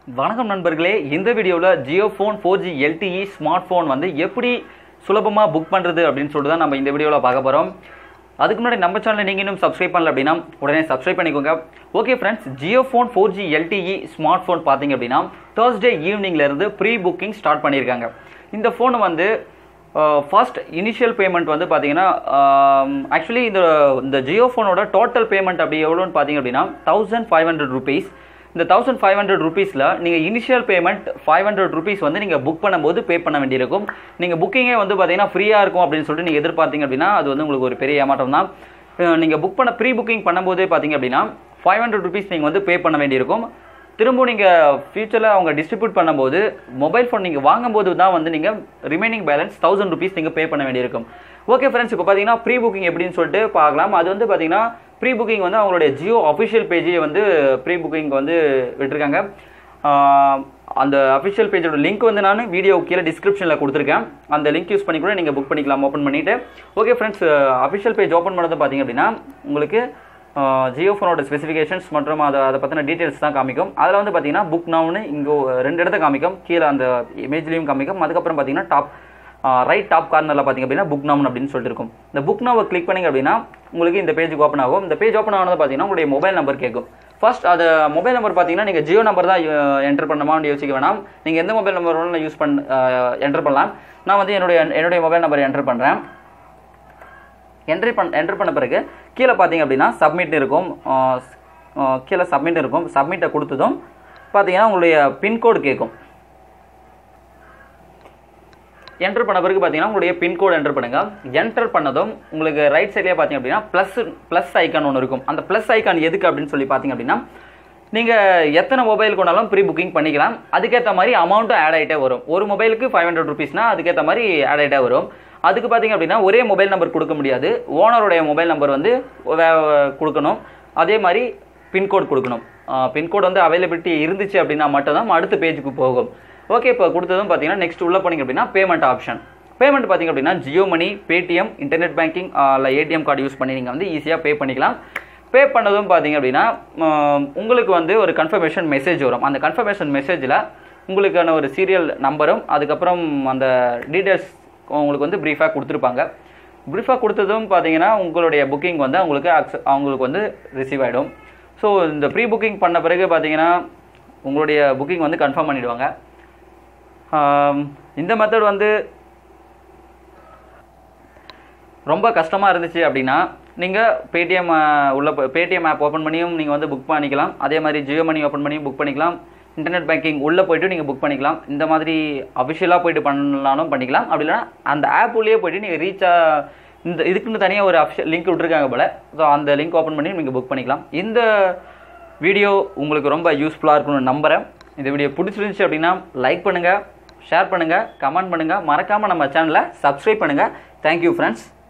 வணக்கம் நண்பர்களே இந்த வீடியோவில் Jio phone four G LTE smart phone வந்து எப்படி சுலபமாக புக் பண்ணுறது அப்படின்னு சொல்லிட்டு தான் நம்ம இந்த வீடியோவில் பார்க்க போகிறோம் அதுக்கு முன்னாடி நம்ம சேனலை நீங்கள் இன்னும் சப்ஸ்கிரைப் பண்ணல அப்படின்னா உடனே சப்ஸ்கிரைப் பண்ணிக்கோங்க okay friends Jio phone four G LTE smart phone பார்த்தீங்க அப்படின்னா தேர்ஸ்டே ஈவினிங்லேருந்து ப்ரீ புக்கிங் ஸ்டார்ட் பண்ணியிருக்காங்க இந்த ஃபோனை வந்து ஃபர்ஸ்ட் இனிஷியல் பேமெண்ட் வந்து பார்த்தீங்கன்னா ஆக்சுவலி இந்த இந்த ஜியோ ஃபோனோட டோட்டல் பேமெண்ட் அப்படி எவ்வளோன்னு பார்த்தீங்க அப்படின்னா தௌசண்ட் ஃபைவ் ஹண்ட்ரட் ருபீஸ் இந்த தௌசண்ட் ஃபைவ் ஹண்ட்ரட் ருபீஸில் நீங்கள் initial payment five hundred rupees வந்து நீங்கள் புக் பண்ணும்போது பே பண்ண வேண்டியிருக்கும் நீங்கள் புக்கிங்கே வந்து பார்த்தீங்கன்னா ஃப்ரீயாக இருக்கும் அப்படின்னு சொல்லிட்டு நீங்கள் எதிர்பார்த்தீங்க அப்படின்னா அது வந்து உங்களுக்கு ஒரு பெரிய ஏமாற்றம் தான் நீங்கள் புக் பண்ண ப்ரீ புக்கிங் பண்ணும்போதே பார்த்தீங்க அப்படின்னா ஃபைவ் ஹண்ட்ரட் ருபீஸ் நீங்கள் வந்து பே பண்ண வேண்டியிருக்கும் திரும்ப நீங்கள் ஃபியூச்சரில் அவங்க டிஸ்ட்ரிபியூட் பண்ணும்போது மொபைல் ஃபோன் நீங்கள் வாங்கும்போது தான் வந்து நீங்கள் ரிமைனிங் பேலன்ஸ் தௌசண்ட் ருபீஸ் நீங்கள் பே பண்ண வேண்டியிருக்கும் ஓகே ஃப்ரெண்ட்ஸ் இப்போ பார்த்தீங்கன்னா ப்ரீ புக்கிங் எப்படின்னு சொல்லிட்டு பார்க்கலாம் அது வந்து பார்த்தீங்கன்னா ப்ரீ புக்கிங் வந்து அவங்களுடைய ஜியோ அஃபிஷியல் பேஜே வந்து ப்ரீ புக்கிங் வந்து விட்டுருக்காங்க ஆஹ் அந்த அஃபிஷியல் பேஜோட லிங்க் வந்து நான் வீடியோ கீழே டிஸ்கிரிப்ஷனில் கொடுத்துருக்கேன் அந்த லிங்க் யூஸ் பண்ணி கூட நீங்கள் புக் பண்ணிக்கலாம் ஓப்பன் பண்ணிவிட்டு okay friends official page open பண்ணது பார்த்தீங்க அப்படின்னா உங்களுக்கு ஜியோ ஃபோனோட ஸ்பெசிஃபிகேஷன்ஸ் மற்றும் அதை அதை பற்றின டீட்டெயில்ஸ் தான் காமிக்கும் அதில் வந்து பார்த்தீங்கன்னா புக் நவுன்னு இங்கே ரெண்டு இடத்த காமிக்கும் கீழே அந்த இமேஜ்லேயும் காமிக்கும் அதுக்கப்புறம் பார்த்தீங்கன்னா டாப் ரைட் டாப் கார்னரில் பார்த்தீங்க அப்படின்னா புக் நவுன் அப்படின்னு சொல்லிட்டு இருக்கும் இந்த புக் நவை கிளிக் பண்ணிங்க அப்படின்னா உங்களுக்கு இந்த பேஜுக்கு ஓப்பன் ஆகும் இந்த பேஜ் ஓப்பன் ஆனது பார்த்தீங்கன்னா உங்களுடைய மொபைல் நம்பர் கேட்கும் ஃபர்ஸ்ட் அது மொபைல் நம்பர் பார்த்தீங்கன்னா நீங்கள் ஜியோ நம்பர் தான் என்டர் பண்ணணுமான்னு யோசிக்க வேணாம் நீங்கள் எந்த மொபைல் நம்பர் வேணாலும் யூஸ் பண்ண என்டர் பண்ணலாம் நான் வந்து என்னுடைய என்னுடைய மொபைல் நம்பர் என்டர் பண்ணுறேன் என்ட்ரி பண் என்ட்ரு பண்ண பிறகு கீழே பார்த்தீங்க அப்படின்னா சப்மிட் இருக்கும் ஆஹ் ஆஹ் கீழே சப்மிட் இருக்கும் சப்மிட்டை கொடுத்ததும் பார்த்தீங்கன்னா உங்களுடைய பின்கோடு கேட்கும் என்டர் பண்ண பிறகு பார்த்தீங்கன்னா உங்களுடைய பின்கோடு என்டர் பண்ணுங்க என்டர் பண்ணதும் உங்களுக்கு ரைட் சைட்லேயே பார்த்தீங்க அப்படின்னா ப்ளஸ் ப்ளஸ் ஐக்கான் ஒன்று இருக்கும் அந்த ப்ளஸ் ஐக்கான் எதுக்கு அப்படின்னு சொல்லி பார்த்தீங்க அப்படின்னா நீங்கள் எத்தனை மொபைல் கொண்டாலும் ப்ரீ புக்கிங் பண்ணிக்கலாம் அதுக்கேற்ற மாதிரி அமௌண்ட்டும் ஆட் ஆகிட்டே வரும் ஒரு மொபைலுக்கு ஃபைவ் ஹண்ட்ரட் ருபீஸ்னால் அதுக்கேற்ற மாதிரி ஆட் ஆகிட்டே வரும் அதுக்கு பார்த்தீங்க அப்படின்னா ஒரே மொபைல் நம்பர் கொடுக்க முடியாது ஓனருடைய மொபைல் நம்பர் வந்து வே- கொடுக்கணும் அதே மாதிரி பின்கோட் கொடுக்கணும் பின்கோட் வந்து அவைலபிலிட்டி இருந்துச்சு அப்படின்னா மட்டும்தான் அடுத்த பேஜுக்கு போகும் ஓகே இப்போ கொடுத்ததும் பார்த்தீங்கன்னா நெக்ஸ்ட் உள்ள போனீங்க அப்படின்னா பேமெண்ட் ஆப்ஷன் பேமெண்ட் பார்த்தீங்க அப்படின்னா Jio money Paytm internet banking இல்லை ஏடிஎம் கார்டு யூஸ் பண்ணி நீங்கள் வந்து ஈஸியாக பே பண்ணிக்கலாம் பே பண்ணதும் பார்த்தீங்க அப்படின்னா ஆஹ் உங்களுக்கு வந்து ஒரு கன்ஃபர்மேஷன் மெசேஜ் வரும் அந்த கன்ஃபர்மேஷன் மெசேஜில் உங்களுக்கான ஒரு சீரியல் நம்பரும் அதுக்கப்புறம் அந்த டீட்டெயில்ஸ் உங்களுக்கு வந்து ப்ரீஃபாக கொடுத்துருப்பாங்க ப்ரீஃபாக கொடுத்ததும் பார்த்தீங்கன்னா உங்களுடைய புக்கிங் வந்து அவங்களுக்கு accept- அவங்களுக்கு வந்து ரிசீவ் ஆகிடும் ஸோ இந்த ப்ரீ புக்கிங் பண்ண பிறகு பார்த்தீங்கன்னா உங்களுடைய புக்கிங் வந்து கன்ஃபார்ம் பண்ணிடுவாங்க ஆம், இந்த மெத்தட் வந்து ரொம்ப கஷ்டமாக இருந்துச்சு அப்படின்னா நீங்கள் பேடிஎம் உள்ள பேடிஎம் ஆப் ஓப்பன் பண்ணியும் நீங்கள் வந்து புக் பண்ணிக்கலாம் அதே மாதிரி ஜியோ மணி ஓப்பன் பண்ணியும் புக் பண்ணிக்கலாம் இன்டர்நெட் பேங்கிங் உள்ளே போயிட்டு நீங்கள் புக் பண்ணிக்கலாம் இந்த மாதிரி அஃபிஷியலாக போயிட்டு பண்ணலாலும் பண்ணிக்கலாம் அப்படி இல்லைனா அந்த ஆப் உள்ளே போயிட்டு நீங்கள் ரீச்சாக இந்த இதுக்குன்னு தனியாக ஒரு அஃபிஷியல் லிங்க் விட்டுருக்காங்க போல் ஸோ அந்த லிங்க் ஓப்பன் பண்ணி நீங்கள் புக் பண்ணிக்கலாம் இந்த வீடியோ உங்களுக்கு ரொம்ப யூஸ்ஃபுல்லாக இருக்கும்னு நம்புகிறேன் இந்த வீடியோ பிடிச்சிருந்துச்சு அப்படின்னா லைக் பண்ணுங்கள் ஷேர் பண்ணுங்கள் கமெண்ட் பண்ணுங்கள் மறக்காமல் நம்ம சேனலை சப்ஸ்கிரைப் பண்ணுங்கள் தேங்க்யூ ஃப்ரெண்ட்ஸ்